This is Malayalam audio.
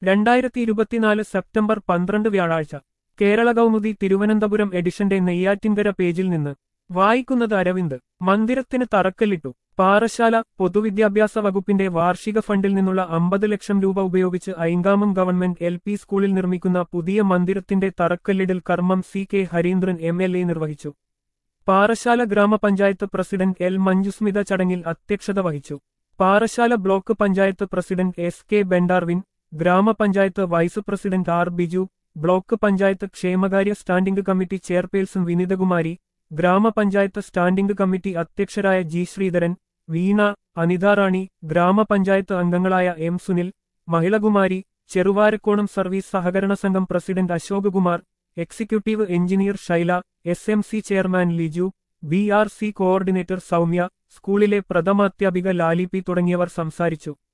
രണ്ടായിരത്തി ഇരുപത്തിനാല് സെപ്റ്റംബർ പന്ത്രണ്ട് വ്യാഴാഴ്ച കേരള കൗമുദി തിരുവനന്തപുരം എഡിഷന്റെ നെയ്യാറ്റിൻകര പേജിൽ നിന്ന് വായിക്കുന്നത് അരവിന്ദ് മന്ദിരത്തിന് തറക്കല്ലിട്ടു പാറശാല പൊതുവിദ്യാഭ്യാസ വകുപ്പിന്റെ വാർഷിക ഫണ്ടിൽ നിന്നുള്ള അമ്പത് ലക്ഷം രൂപ ഉപയോഗിച്ച് ഐങ്കാമം ഗവൺമെന്റ് എൽ പി സ്കൂളിൽ നിർമ്മിക്കുന്ന പുതിയ മന്ദിരത്തിന്റെ തറക്കല്ലിടൽ കർമ്മം C K Harindran M L A നിർവഹിച്ചു പാറശാല ഗ്രാമപഞ്ചായത്ത് പ്രസിഡന്റ് എൽ മഞ്ജുസ്മിത ചടങ്ങിൽ അധ്യക്ഷത വഹിച്ചു Parassala block panchayat president S K Bendarwin gramapanchayat vice president R Biju block panchayat ക്ഷേമകാര്യ standing committee chairperson Vinithakumari gramapanchayat standing committee അധ്യക്ഷരായ ജി ശ്രീധരൻ വീണ അനിതാറാണി ഗ്രാമപഞ്ചായത്ത് അംഗങ്ങളായ എം സുനിൽ മഹിളകുമാരി ചെറുവാരക്കോണം സർവീസ് സഹകരണ സംഘം president Ashok Kumar executive engineer Shaila S M C chairman Liju B R C coordinator Soumya സ്കൂളിലെ പ്രഥമാധ്യാപിക ലാലി പി തുടങ്ങിയവർ സംസാരിച്ചു